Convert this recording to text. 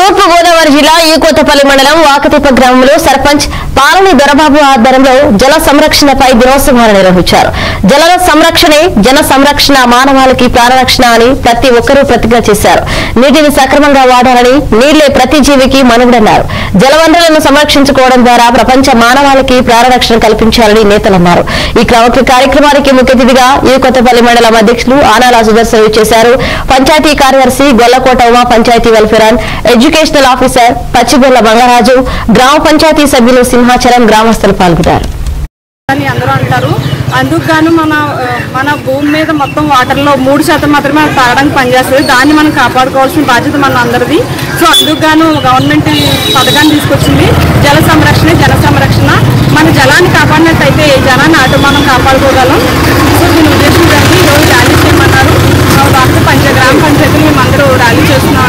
తూర్పు గోదావరి జిల్లా ఈకోతపల్లి మండలం వాకతిప్ప గ్రామంలో సర్పంచ్ పాలని దొరబాబు ఆధ్వర్యంలో జల సంరక్షణపై దినోత్సవాన్ని నిర్వహించారు జల సంరక్షణే జన సంరక్షణ మానవాళికి ప్రాణరక్షణ అని ప్రతి ఒక్కరూ ప్రతిజ్ఞ చేశారు నీటిని సక్రమంగా వాడాలని నీళ్లే ప్రతి జీవికి మనుగడన్నారు జలవనరులను సంరక్షించుకోవడం ద్వారా ప్రపంచ మానవాళికి ప్రాణరక్షణ కల్పించాలని నేతలన్నారు ఈ క్రమ- కార్యక్రమానికి ముఖ్య అతిథిగా ఈ కొత్తపల్లి మండలం అధ్యక్షులు ఆనాల సుదర్శన్ చేశారు పంచాయతీ కార్యదర్శి Gollakota Uma panchayat welfare and educational officer Pachchibolla Mangaraju గ్రామ పంచాయతీ సభ్యులు సింహాచలం గ్రామస్తులు పాల్గొన్నారు అని అందరూ అంటారు అందుకు గాను మన ఆ, మన భూమి మీద మొత్తం వాటర్లో మూడు శాతం మాత్రమే అది తాగడానికి పనిచేస్తుంది దాన్ని మనం కాపాడుకోవాల్సిన బాధ్యత మన అందరిది సో అందుకు గాను గవర్నమెంట్ ఈ పథకాన్ని తీసుకొచ్చింది జల సంరక్షణ జల సంరక్షణ మన జలాన్ని కాపాడినట్టయితే ఈ జలాన్ని అటు మనం కాపాడుకోగలం సో దీని ఉద్దేశం జరిగి ఈరోజు ర్యాలీ చేయమన్నారు మా రాష్ట్ర పంచ గ్రామ పంచాయతీలు మేమందరూ ర్యాలీ చేస్తున్నాము